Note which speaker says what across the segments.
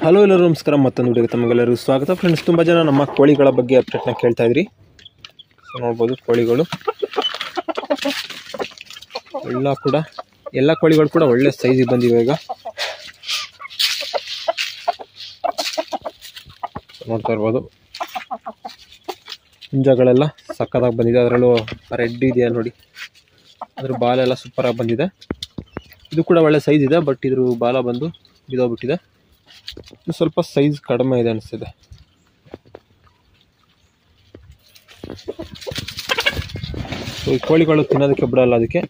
Speaker 1: hello ಎಲ್ಲರೂ ನಮಸ್ಕಾರ ಮತ್ತೊಂದು ವಿಡಿಯೋಗೆ ತಮಗೆಲ್ಲರೂ ಸ್ವಾಗತ ಫ್ರೆಂಡ್ಸ್ ತುಂಬ ಜನ ನಮ್ಮ ಕೋಳಿಗಳ ಬಗ್ಗೆ ಅಪ್ಡೇಟ್ನ ಕೇಳ್ತಾ ಇದ್ರಿ ಸೊ ನೋಡ್ಬೋದು ಕೋಳಿಗಳು ಎಲ್ಲ ಕೂಡ ಎಲ್ಲ ಕೋಳಿಗಳು ಕೂಡ ಒಳ್ಳೆ ಸೈಜಿಗೆ ಬಂದಿವೆ ಈಗ So ನೋಡ್ತಾ ಇರ್ಬೋದು ಹುಂಜಗಳೆಲ್ಲ ಸಕ್ಕತ್ತಾಗಿ ಬಂದಿದೆ ಅದರಲ್ಲೂ ರೆಡ್ ಇದೆಯಾ ನೋಡಿ ಅದ್ರ ಬಾಲೆಲ್ಲ ಸೂಪರಾಗಿ ಬಂದಿದೆ ಇದು ಕೂಡ ಒಳ್ಳೆ ಸೈಜ್ ಇದೆ ಬಟ್ ಇದ್ರ ಬಾಲ ಬಂದು ಬಿದ್ದೋಗ್ಬಿಟ್ಟಿದೆ ಇದು ಸ್ವಲ್ಪ ಸೈಜ್ ಕಡಿಮೆ ಇದೆ ಅನಿಸ್ತಿದೆ ಸೊ ಈ ಕೋಳಿಗಳು ತಿನ್ನೋದಕ್ಕೆ ಬಿಡಲ್ಲ ಅದಕ್ಕೆ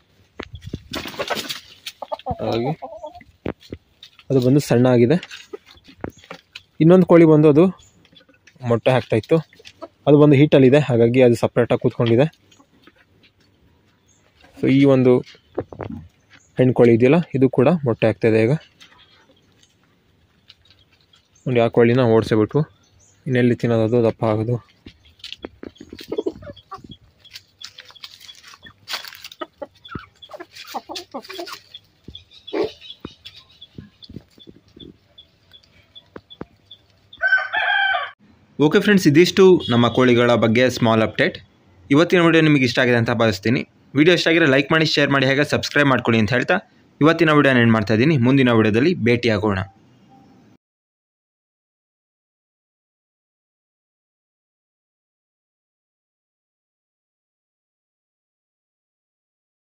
Speaker 1: ಹಾಗಾಗಿ ಅದು ಬಂದು ಸಣ್ಣ ಆಗಿದೆ ಇನ್ನೊಂದು ಕೋಳಿ ಬಂದು ಅದು ಮೊಟ್ಟೆ ಹಾಕ್ತಾ ಇತ್ತು ಅದು ಬಂದು ಹೀಟಲ್ಲಿದೆ ಹಾಗಾಗಿ ಅದು ಸಪ್ರೇಟಾಗಿ ಕೂತ್ಕೊಂಡಿದೆ ಸೊ ಈ ಒಂದು ಹೆಣ್ಣು ಕೋಳಿ ಇದೆಯಲ್ಲ ಇದು ಕೂಡ ಮೊಟ್ಟೆ ಹಾಕ್ತಾಯಿದೆ ಈಗ ನೋಡಿ ಆ ಕೋಳಿನ ಓಡಿಸ್ಬಿಟ್ವು ಇನ್ನೆಲ್ಲಿ ತಿನ್ನೋದು ದಪ್ಪ ಆಗೋದು
Speaker 2: ಓಕೆ ಫ್ರೆಂಡ್ಸ್ ಇದಿಷ್ಟು ನಮ್ಮ ಕೋಳಿಗಳ ಬಗ್ಗೆ ಸ್ಮಾಲ್ ಅಪ್ಡೇಟ್ ಇವತ್ತಿನ ವಿಡಿಯೋ ನಿಮಗೆ ಇಷ್ಟ ಆಗಿದೆ ಅಂತ ಭಾವಿಸ್ತೀನಿ ವಿಡಿಯೋ ಇಷ್ಟ ಆಗಿದ್ರೆ ಲೈಕ್ ಮಾಡಿ ಶೇರ್ ಮಾಡಿ ಹಾಗೆ ಸಬ್ಸ್ಕ್ರೈಬ್ ಮಾಡ್ಕೊಳ್ಳಿ ಅಂತ ಹೇಳ್ತಾ ಇವತ್ತಿನ ವಿಡಿಯೋನ ಏನು ಮಾಡ್ತಾ ಇದ್ದೀನಿ ಮುಂದಿನ ವಿಡಿಯೋದಲ್ಲಿ ಭೇಟಿಯಾಗೋಣ